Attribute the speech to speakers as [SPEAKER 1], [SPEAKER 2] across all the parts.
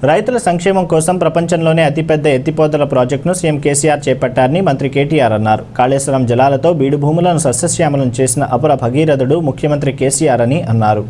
[SPEAKER 1] రైతుల సంక్షేమం కోసం ప్రపంచంలోనే అతిపెద్ద ఎత్తిపోతల ప్రాజెక్టును సీఎం కేసీఆర్ చేపట్టారని మంత్రి కేటీఆర్ అన్నారు కాళేశ్వరం జలాలతో బీడు భూములను సస్యశ్యామలం చేసిన అపర భగీరథుడు ముఖ్యమంత్రి కేసీఆర్ అని అన్నారు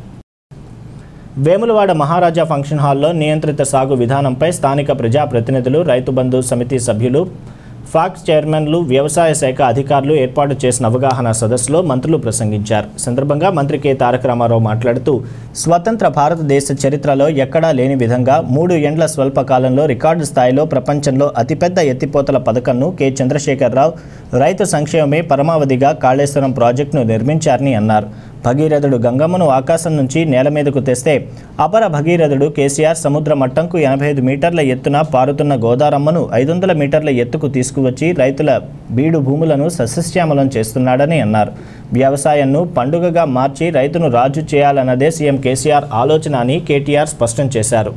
[SPEAKER 1] వేములవాడ మహారాజా ఫంక్షన్ హాల్లో నియంత్రిత సాగు విధానంపై స్థానిక ప్రజాప్రతినిధులు రైతు బంధు సమితి సభ్యులు ఫాక్స్ చైర్మన్లు వ్యవసాయ శాఖ అధికారులు ఏర్పాటు చేసిన అవగాహన సదస్సులో మంత్రులు ప్రసంగించారు సందర్భంగా మంత్రి కె తారక రామారావు మాట్లాడుతూ స్వతంత్ర భారతదేశ చరిత్రలో ఎక్కడా లేని విధంగా మూడు ఏండ్ల స్వల్ప కాలంలో రికార్డు స్థాయిలో ప్రపంచంలో అతిపెద్ద ఎత్తిపోతల పథకంను కె చంద్రశేఖరరావు రైతు సంక్షేమమే పరమావధిగా కాళేశ్వరం ప్రాజెక్టును నిర్మించారని అన్నారు భగీరథుడు గంగమ్మను ఆకాశం నుంచి నేల మీదకు తెస్తే అపర భగీరథుడు కేసీఆర్ సముద్ర మట్టంకు ఎనభై ఐదు మీటర్ల ఎత్తున పారుతున్న గోదారమ్మను ఐదు వందల మీటర్ల ఎత్తుకు తీసుకువచ్చి రైతుల బీడు భూములను సస్యశ్యామలం చేస్తున్నాడని అన్నారు వ్యవసాయాన్ని పండుగగా మార్చి రైతును రాజు చేయాలన్నదే సీఎం కేసీఆర్ ఆలోచన అని కేటీఆర్ స్పష్టం చేశారు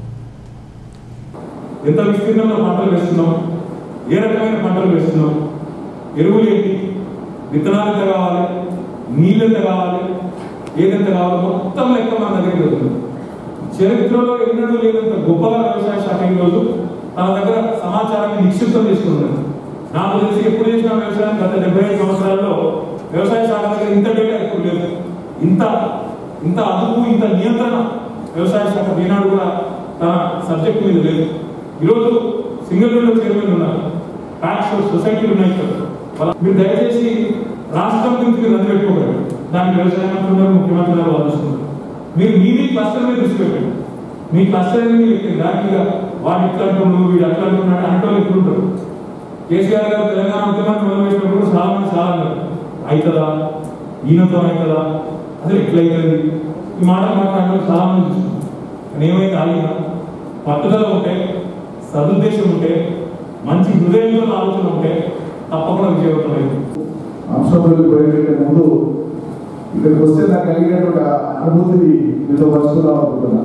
[SPEAKER 2] ఎంత విస్తీర్ణంలో పంటలు వేస్తున్నాం ఏ రకమైన పంటలు వేస్తున్నాం ఎరువులు ఏంటి విత్తనాలు ఎంత కావాలి నీళ్ళు ఎంత కావాలి ఏదెంత కావాలి మొత్తం లెక్క మన దగ్గర దొరుకుతుంది చరిత్రలో ఎన్నడూ లేనంత గొప్పగా వ్యవసాయ శాఖ ఈరోజు తన దగ్గర సమాచారాన్ని నిక్షిప్తం చేసుకున్నది నాకు తెలిసి ఎప్పుడు చేసిన వ్యవసాయం గత డెబ్బై ఐదు సంవత్సరాల్లో వ్యవసాయ శాఖ దగ్గర ఇంత డేటా ఎప్పుడు లేదు ఇంత ఇంత అదుపు ఇంత నియంత్రణ వ్యవసాయ శాఖ ఈనాడు కూడా తన సబ్జెక్ట్ మీద లేదు ఈరోజు సింగిల్ విండో చైర్మన్ ఉన్నారు ప్యాక్స్ సొసైటీలు ఉన్నాయి ఇక్కడ. వాళ్ళ- మీరు దయచేసి రాష్ట్రం గురించి మీరు రద్దు పెట్టుకోకండి దానికి వ్యవసాయ మంత్రి ఉన్నారు ముఖ్యమంత్రి గారు ఆలోచిస్తున్నారు మీరు మీ మీ క్లస్టర్ మీద దృష్టి పెట్టండి మీ క్లస్టర్ అనేది దానికి వాడు ఇట్లా అంటున్నాడు వీడు అట్లా అంటున్నాడు అంటూ ఎట్లుంటారు కేసీఆర్ గారు తెలంగాణ ఉద్యమాన్ని మొదలుపెట్టినప్పుడు చాలా మంది చాలా అన్నారు అవుతుందా ఈయనతో అవుతుందా అసలు ఎట్లయితుంది ఈ మాట మాట్లాడడం చాలా మంది చూస్తున్నారు కానీ ఏమైతే ఆగినా పట్టుదల ఉంటే సదుద్దేశం ఉంటే మంచి హృదయంతో ఆలోచన ఉంటే తప్పకుండా విజయవంతమైంది
[SPEAKER 3] అంశంలోకి పోయేకంటే ముందు ఇక్కడికి వస్తే నాకు కలిగినటువంటి ఆ అనుభూతిని మీతో పంచుకుందాం అనుకుంటున్నా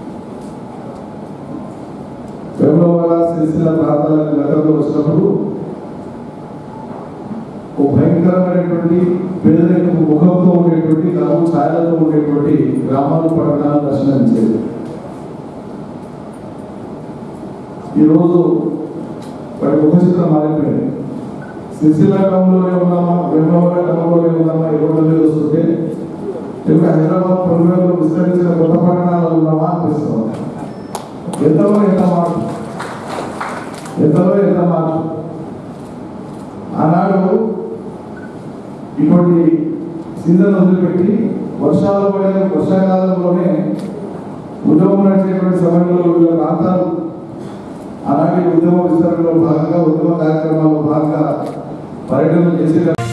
[SPEAKER 3] వేములవాడ సిరిసిల్ల ప్రాంతాలకు గతంలో వచ్చినప్పుడు ఓ భయంకరమైనటువంటి పేదరికపు ముఖంతో ఉండేటువంటి నవ్వు ఛాయలతో ఉండేటువంటి గ్రామాలు పట్టణాలు దర్శనమించేది ఈరోజు వాటి ముఖ చిత్రం మారిపోయింది సిరిసిల్ల గ్రామంలోనే ఉన్నామా వేమవాడ గ్రామంలోనే ఉన్నామా ఈ రోడ్ల మీద వస్తుంటే లేకపోతే హైదరాబాద్ పొలిమేరలో విస్తరించిన కొత్త పట్టణాలలో ఉన్నామా అనిపిస్తుంది ఎంతలో ఎంత మార్పు ఎంతలో ఎంత మార్పు ఆనాడు ఇటువంటి సీజన్ వదిలిపెట్టి వర్షాలు పడే వర్షాకాలంలోనే ఉద్యమం నడిచేటువంటి సమయంలో వివిధ ప్రాంతాలు ఆనాటి ఉద్యమ విస్తరణలో భాగంగా ఉద్యమ కార్యక్రమాల్లో భాగంగా పర్యటనలు చేసే